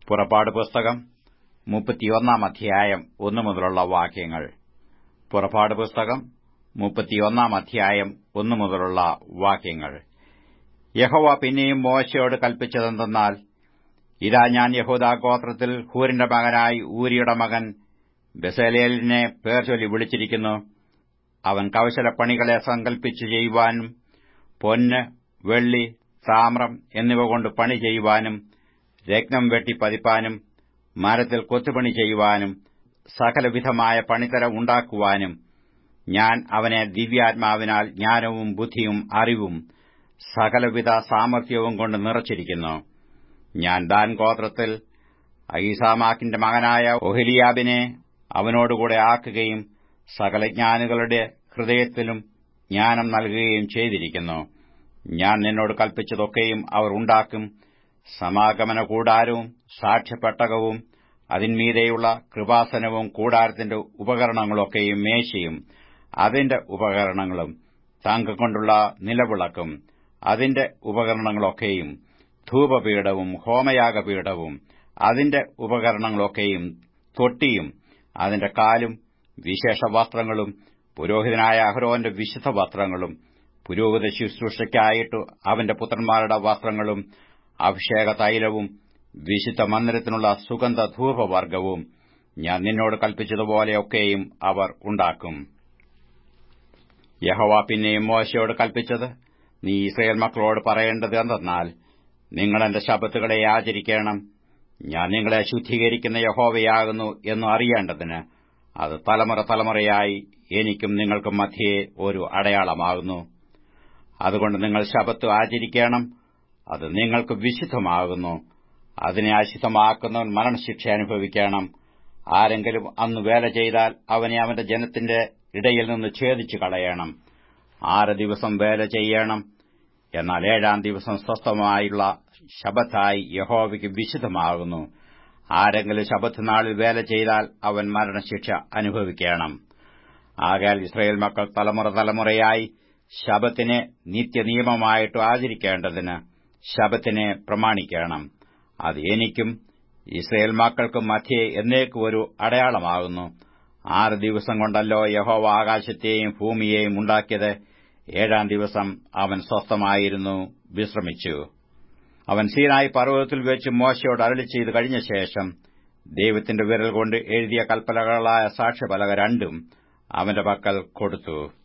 പുറപ്പാട് പുസ്തകം മുപ്പത്തിയൊന്നാം അധ്യായം ഒന്നു മുതലുള്ള വാക്യങ്ങൾ പുറപ്പാട് പുസ്തകം മുപ്പത്തിയൊന്നാം അധ്യായം ഒന്നു മുതലുള്ള വാക്യങ്ങൾ യഹോവ പിന്നെയും മോശയോട് കൽപ്പിച്ചതെന്തെന്നാൽ ഇതാ ഞാൻ യഹൂദാ ഗോത്രത്തിൽ ഹൂരിന്റെ മകനായി ഊരിയുടെ മകൻ ബസലേലിനെ പേർ ചൊല്ലി വിളിച്ചിരിക്കുന്നു അവൻ കൗശലപ്പണികളെ സങ്കൽപ്പിച്ചു ചെയ്യുവാനും പൊന്ന് വെള്ളി താമ്രം എന്നിവ കൊണ്ട് പണി ചെയ്യുവാനും രത്നം വെട്ടി പതിപ്പാനും മരത്തിൽ കൊത്തുപണി ചെയ്യുവാനും സകലവിധമായ പണിത്തരം ഉണ്ടാക്കുവാനും ഞാൻ അവനെ ദിവ്യാത്മാവിനാൽ ജ്ഞാനവും ബുദ്ധിയും അറിവും സകലവിധ സാമർഥ്യവും കൊണ്ട് നിറച്ചിരിക്കുന്നു ഞാൻ ദാൻ ഗോത്രത്തിൽ ഐസാമാക്കിന്റെ മകനായ ഒഹലിയാബിനെ അവനോടുകൂടെ ആക്കുകയും സകലജ്ഞാനികളുടെ ഹൃദയത്തിലും ജ്ഞാനം നൽകുകയും ചെയ്തിരിക്കുന്നു ഞാൻ നിന്നോട് കൽപ്പിച്ചതൊക്കെയും അവർ ഉണ്ടാക്കും സമാഗമന കൂടാരവും സാക്ഷ്യപ്പെട്ടകവും അതിന്മീതെയുള്ള കൃപാസനവും കൂടാരത്തിന്റെ ഉപകരണങ്ങളൊക്കെയും മേശയും അതിന്റെ ഉപകരണങ്ങളും തങ്കം കൊണ്ടുള്ള നിലവിളക്കും അതിന്റെ ഉപകരണങ്ങളൊക്കെയും ധൂപപീഠവും ഹോമയാഗപീഠവും അതിന്റെ ഉപകരണങ്ങളൊക്കെയും തൊട്ടിയും അതിന്റെ കാലും വിശേഷ വസ്ത്രങ്ങളും പുരോഹിതനായ അഹ്റോന്റെ വിശുദ്ധ വസ്ത്രങ്ങളും പുരോഹിത ശുശ്രൂഷയ്ക്കായിട്ട് അവന്റെ പുത്രന്മാരുടെ വസ്ത്രങ്ങളും അഭിഷേക തൈലവും വിശുദ്ധ മന്ദിരത്തിനുള്ള സുഗന്ധ ധൂപവർഗവും ഞാൻ നിന്നോട് കൽപ്പിച്ചതുപോലെയൊക്കെയും അവർ ഉണ്ടാക്കും യഹോവ പിന്നെയും മോശയോട് കൽപ്പിച്ചത് നീ ഇസ്രയേൽ മക്കളോട് പറയേണ്ടത് എന്തെന്നാൽ നിങ്ങൾ എന്റെ ശബത്തുകളെ ആചരിക്കണം ഞാൻ നിങ്ങളെ ശുദ്ധീകരിക്കുന്ന യഹോവയാകുന്നു എന്ന് അറിയേണ്ടതിന് അത് തലമുറ തലമുറയായി എനിക്കും നിങ്ങൾക്കും മധ്യേ ഒരു അടയാളമാകുന്നു അതുകൊണ്ട് നിങ്ങൾ ശബത്ത് ആചരിക്കണം അത് നിങ്ങൾക്ക് വിശുദ്ധമാകുന്നു അതിനെ അശുദ്ധമാക്കുന്നവൻ മരണശിക്ഷ അനുഭവിക്കണം ആരെങ്കിലും അന്ന് വേല ചെയ്താൽ അവനെ അവന്റെ ജനത്തിന്റെ ഇടയിൽ നിന്ന് ഛേദിച്ചു കളയണം ആറ് ദിവസം വേല ചെയ്യണം എന്നാൽ ഏഴാം ദിവസം സ്വസ്ഥമായുള്ള ശബത്തായി യഹോവയ്ക്ക് വിശുദ്ധമാകുന്നു ആരെങ്കിലും ശബത്ത് നാളിൽ വേല ചെയ്താൽ അവൻ മരണശിക്ഷ അനുഭവിക്കണം ആകാൽ ഇസ്രയേൽ മക്കൾ തലമുറ തലമുറയായി ശബത്തിനെ നിത്യനിയമമായിട്ട് ആചരിക്കേണ്ടതിന് ശബത്തിനെ പ്രമാണിക്കണം അത് എനിക്കും ഇസ്രയേൽ മക്കൾക്കും മധ്യേ എന്നേക്കും ഒരു അടയാളമാകുന്നു ആറ് ദിവസം കൊണ്ടല്ലോ യഹോവ ആകാശത്തെയും ഭൂമിയെയും ഉണ്ടാക്കിയത് ഏഴാം ദിവസം അവൻ സ്വസ്ഥമായിരുന്നു വിശ്രമിച്ചു അവൻ സീനായി പർവ്വതത്തിൽ വെച്ച് മോശയോട് അരളി ചെയ്ത് കഴിഞ്ഞ ശേഷം ദൈവത്തിന്റെ വിരൽ കൊണ്ട് എഴുതിയ കൽപ്പലകളായ സാക്ഷ്യപലക രണ്ടും അവന്റെ പക്കൽ കൊടുത്തു